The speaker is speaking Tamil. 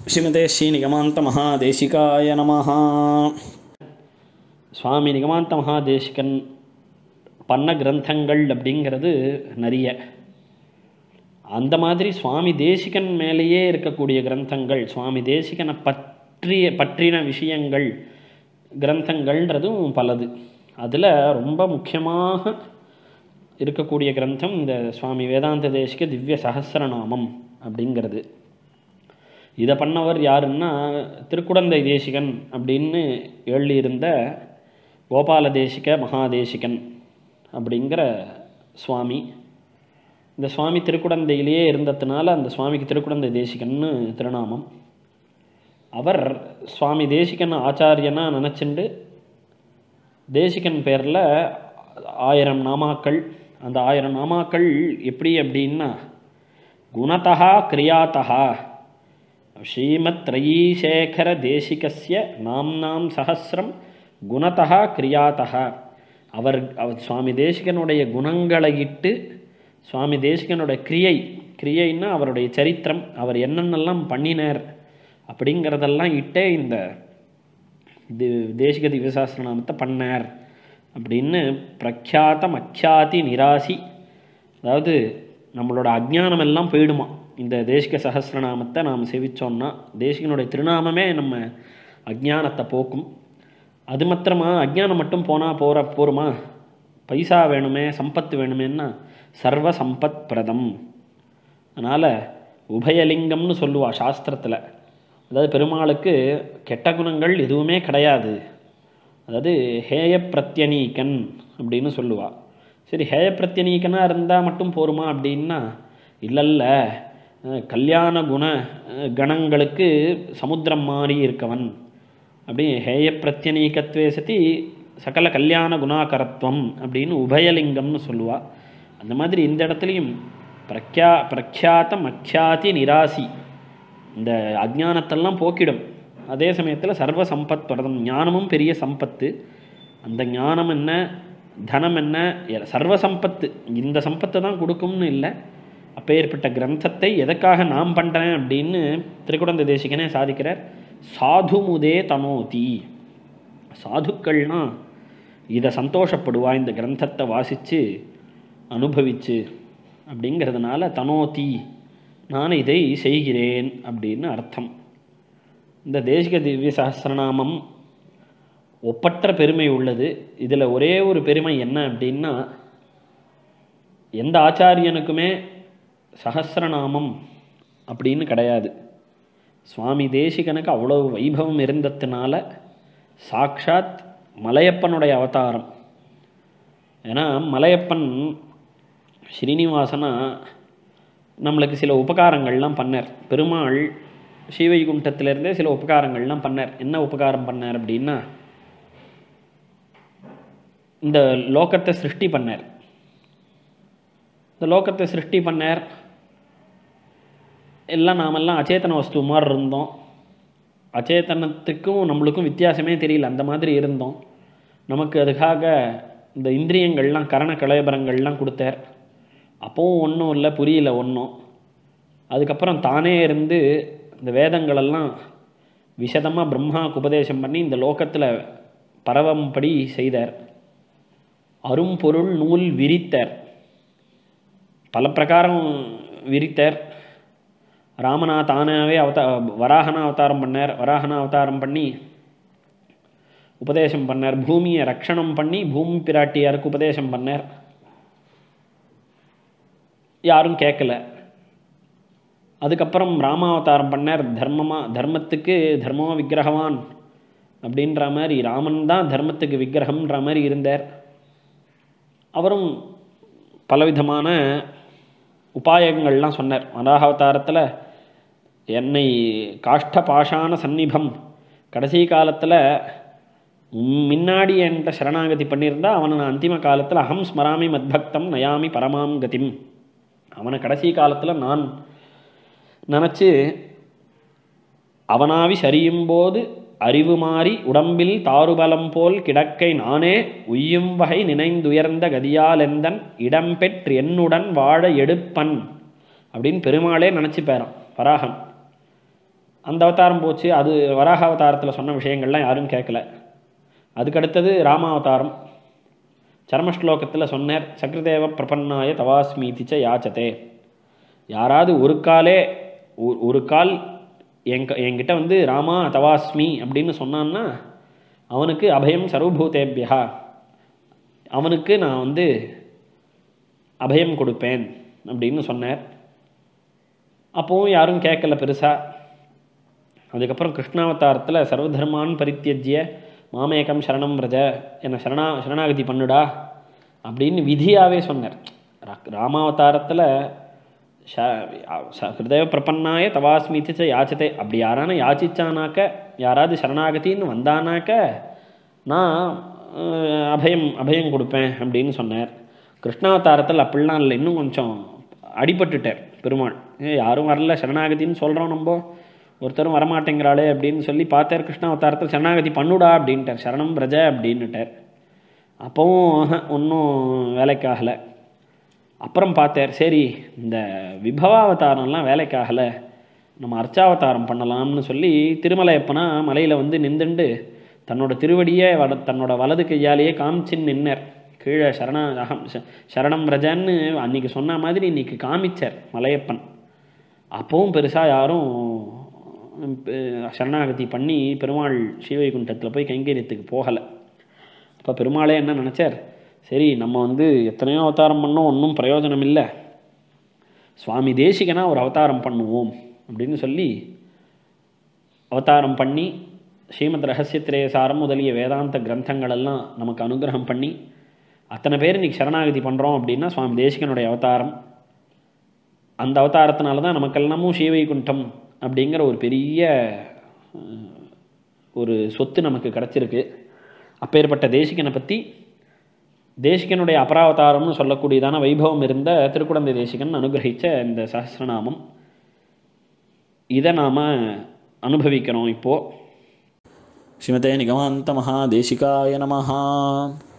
ஸ்ரீமதே ஸ்ரீ நிகமாந்த மகாதேசிகாய நமஹ சுவாமி நிகமாந்த மகாதேசிகன் பண்ண கிரந்தங்கள் அப்படிங்கிறது நிறைய அந்த மாதிரி சுவாமி தேசிகன் மேலேயே இருக்கக்கூடிய கிரந்தங்கள் சுவாமி தேசிகனை பற்றிய பற்றின விஷயங்கள் கிரந்தங்கள்ன்றதும் பலது அதில் ரொம்ப முக்கியமாக இருக்கக்கூடிய கிரந்தம் இந்த சுவாமி வேதாந்த தேசிக திவ்ய சகசிரநாமம் அப்படிங்கிறது இதை பண்ணவர் யாருன்னா திருக்குடந்தை தேசிகன் அப்படின்னு எழுதியிருந்த கோபால தேசிக மகாதேசிகன் அப்படிங்கிற சுவாமி இந்த சுவாமி திருக்குடந்தையிலேயே இருந்ததுனால அந்த சுவாமிக்கு திருக்குடந்தை தேசிகன்னு திருநாமம் அவர் சுவாமி தேசிகன் ஆச்சாரியனா நினச்சிண்டு தேசிகன் பேரில் ஆயிரம் நாமாக்கள் அந்த ஆயிரம் நாமாக்கள் எப்படி அப்படின்னா குணத்தா கிரியாத்தா ஸ்ரீமத் ரயீசேகர தேசிகஸ்ய நாம்னாம் சஹசிரம் குணத்தா கிரியாத்தா அவர் அவர் சுவாமி தேசிகனுடைய குணங்களை இட்டு சுவாமி தேசிகனுடைய கிரியை கிரியைன்னா அவருடைய சரித்திரம் அவர் என்னென்னலாம் பண்ணினார் அப்படிங்கிறதெல்லாம் இட்டே இந்த தி தேசிக திவ்யசாஸ்திரநாமத்தை பண்ணார் அப்படின்னு பிரக்யாத்தம் அக்யாதி நிராசி அதாவது நம்மளோட அஜ்ஞானம் எல்லாம் போயிடுமா இந்த தேசிக சஹசிரநாமத்தை நாம் செவிச்சோம்னா தேசிகனுடைய திருநாமமே நம்ம அஜ்ஞானத்தை போக்கும் அது மாத்திரமா அஜ்ஞானம் மட்டும் போனால் போகிற போருமா பைசா வேணுமே சம்பத்து வேணுமேன்னா சர்வ சம்பத் பிரதம் அதனால் உபயலிங்கம்னு சொல்லுவா சாஸ்திரத்தில் அதாவது பெருமாளுக்கு கெட்ட குணங்கள் எதுவுமே கிடையாது அதாவது ஹேய பிரத்யனீகன் அப்படின்னு சொல்லுவா சரி ஹேய பிரத்யனீகனாக இருந்தால் மட்டும் போருமா அப்படின்னா இல்லைல்ல கல்யாண குண கணங்களுக்கு சமுத்திரம் மாறி இருக்கவன் அப்படி ஹேய பிரத்யனீகத்வே சதி சகல கல்யாண குணாகரத்துவம் அப்படின்னு உபயலிங்கம்னு சொல்லுவா அந்த மாதிரி இந்த இடத்துலையும் பிரக்யா பிரக்யாத்தம் அக்யாதி நிராசி இந்த அஜ்ஞானத்தெல்லாம் போக்கிடும் அதே சமயத்தில் சர்வ சம்பத் பிரதம் ஞானமும் பெரிய சம்பத்து அந்த ஞானம் என்ன தனம் என்ன சர்வ சம்பத்து இந்த சம்பத்தை தான் கொடுக்கும்னு இல்லை அப்பேற்பட்ட கிரந்தத்தை எதற்காக நாம் பண்ணுறேன் அப்படின்னு திருக்குடந்த தேசிகனே சாதிக்கிறார் சாது முதே தனோதி சாதுக்கள்னா இதை சந்தோஷப்படுவா இந்த கிரந்தத்தை வாசித்து அனுபவிச்சு அப்படிங்கிறதுனால தனோதி நான் இதை செய்கிறேன் அப்படின்னு அர்த்தம் இந்த தேசிக திவ்ய சஹசிரநாமம் ஒப்பற்ற பெருமை உள்ளது இதில் ஒரே ஒரு பெருமை என்ன அப்படின்னா எந்த ஆச்சாரியனுக்குமே சஹசிரநாமம் அப்படின்னு கிடையாது சுவாமி தேசிகனுக்கு அவ்வளோ வைபவம் இருந்ததுனால சாக்ஷாத் மலையப்பனுடைய அவதாரம் ஏன்னா மலையப்பன் ஸ்ரீனிவாசனா நம்மளுக்கு சில உபகாரங்கள்லாம் பண்ணார் பெருமாள் ஸ்ரீவைகுண்டத்திலேருந்தே சில உபகாரங்கள்லாம் பண்ணார் என்ன உபகாரம் பண்ணார் அப்படின்னா இந்த லோகத்தை சிருஷ்டி பண்ணார் இந்த லோகத்தை சிருஷ்டி பண்ணார் எல்லாம் நாமெல்லாம் அச்சேதன வஸ்து மாதிரி இருந்தோம் அச்சேதனத்துக்கும் நம்மளுக்கும் வித்தியாசமே தெரியல அந்த மாதிரி இருந்தோம் நமக்கு அதுக்காக இந்த இந்திரியங்கள்லாம் கரண கலைபரங்கள்லாம் கொடுத்தார் அப்போவும் ஒன்றும் இல்லை புரியல ஒன்றும் அதுக்கப்புறம் தானே இருந்து இந்த வேதங்களெல்லாம் விஷதமாக பிரம்மாவுக்கு உபதேசம் பண்ணி இந்த லோகத்தில் பரவம்படி செய்தார் அரும்பொருள் நூல் விரித்தார் பல பிரகாரம் விரித்தார் ராமனா தானாவே அவதா வராகனா அவதாரம் பண்ணார் வராகனா அவதாரம் பண்ணி உபதேசம் பண்ணார் பூமியை ரக்ஷணம் பண்ணி பூமி பிராட்டியாருக்கு உபதேசம் பண்ணார் யாரும் கேட்கல அதுக்கப்புறம் ராமாவதாரம் பண்ணார் தர்மமாக தர்மத்துக்கு தர்மோ விக்கிரகவான் அப்படின்ற மாதிரி ராமன் தான் தர்மத்துக்கு விக்கிரகம்ன்ற மாதிரி இருந்தார் அவரும் பலவிதமான உபாயங்கள்லாம் சொன்னார் வராகாவதாரத்தில் என்னை காஷ்ட பாஷான சந்நிபம் கடைசி காலத்தில் முன்னாடி என்கிட்ட சரணாகதி பண்ணியிருந்தா அவனை நான் அந்திம காலத்தில் அகம் ஸ்மராமி மத்பக்தம் நயாமி பரமாம் கதிம் அவனை கடைசி காலத்தில் நான் நினச்சி அவனாவி சரியும் போது அறிவு மாறி உடம்பில் தாறுபலம் போல் கிடக்கை நானே உய்யும் வகை நினைந்துயர்ந்த கதியாலெந்தன் இடம்பெற்று என்னுடன் வாழ எடுப்பன் அப்படின்னு பெருமாளே நினச்சிப்பாரான் வராகன் அந்த அவதாரம் போச்சு அது வராக அவதாரத்தில் சொன்ன விஷயங்கள்லாம் யாரும் கேட்கல அதுக்கடுத்தது ராமாவதாரம் சரமஸ்லோகத்தில் சொன்னார் சக்ரதேவ பிரபன்னாய தவாஸ்மீதி ச யாச்சதே யாராவது ஒரு காலே ஒ- ஒரு கால் எங்க என்கிட்ட வந்து ராமா தவாஸ்மி அப்படின்னு சொன்னான்னா அவனுக்கு அபயம் சர்வபூதேபியா அவனுக்கு நான் வந்து அபயம் கொடுப்பேன் அப்படின்னு சொன்னார் அப்போவும் யாரும் கேட்கல பெருசாக அதுக்கப்புறம் கிருஷ்ணாவதாரத்தில் சர்வதர்மான் பரித்தியஜ்ய மாமேகம் சரணம் ரஜ என்னை சரணா சரணாகதி பண்ணுடா அப்படின்னு விதியாகவே சொன்னார் ரா- ராமாவதாரத்தில் ஷ ச- ஹிருதய பிரபன்னாய தவாஸ்மிதி ச யாச்சதே அப்படி யாரான யாச்சிச்சானாக்க யாராவது சரணாகதின்னு வந்தானாக்க நான் அஹ், அபயம் அபயம் கொடுப்பேன் அப்படின்னு சொன்னார் கிருஷ்ணாவதாரத்தில் அப்படிலாம் இல்லை இன்னும் கொஞ்சம் அடிபட்டுட்டார் பெருமாள் ஏ யாரும் வரல சரணாகதின்னு சொல்கிறோம் நம்ம ஒருத்தரும் வரமாட்டேங்கிறாளே அப்படின்னு சொல்லி பார்த்தார் கிருஷ்ணாவதாரத்தில் சரணாகதி பண்ணுடா அப்படின்ட்டார் சரணம் பிரஜ அப்படின்னுட்டார் அப்போவும் ஒன்றும் வேலைக்காகலை அப்புறம் பார்த்தார் சரி இந்த விபவாவதாரம்லாம் வேலைக்காகலை நம்ம அர்ச்சாவதாரம் பண்ணலாம்னு சொல்லி திருமலையப்பனா மலையில் வந்து நின்றுண்டு தன்னோட திருவடியே வட தன்னோட வலது கையாலேயே காமிச்சின்னு நின்னர் கீழே சரணா அகம் ச- சரணம் ரஜன்னு அன்னைக்கு சொன்ன மாதிரி இன்னைக்கு காமிச்சார் மலையப்பன் அப்பவும் பெருசாக யாரும் உம், பெ- சரணாகதி பண்ணி பெருமாள் ஸ்ரீவைகுண்டத்தில் போய் கைங்கரியத்துக்கு போகலை அப்போ பெருமாளே என்ன நினச்சார் சரி நம்ம வந்து எத்தனையோ அவதாரம் பண்ணோம் ஒன்றும் பிரயோஜனம் இல்லை சுவாமி தேசிகனா ஒரு அவதாரம் பண்ணுவோம் அப்படின்னு சொல்லி அவதாரம் பண்ணி ஸ்ரீமத் ரகசியத்திரேசாரம் முதலிய வேதாந்த கிரந்தங்கள் எல்லாம் நமக்கு அனுகிரகம் பண்ணி அத்தனை பேர் இன்னைக்கு சரணாகதி பண்ணுறோம் அப்படின்னா சுவாமி தேசிகனுடைய அவதாரம் அந்த அவதாரத்தினால தான் நமக்கெல்லாமும் ஸ்ரீவைகுண்டம் அப்படிங்கிற ஒரு பெரிய அஹ், ஒரு சொத்து நமக்கு கிடச்சிருக்கு அப்பேற்பட்ட தேசிகனை பற்றி தேசிகனுடைய அபராவதாரம்னு சொல்லக்கூடியதான வைபவம் இருந்த திருக்குடந்தை தேசிகன் அனுகிரகித்த இந்த சஹஸ்ரநாமம் இதை நாம் அனுபவிக்கிறோம் இப்போது श्रीमते निगमान्तमहादेशिकाय नमः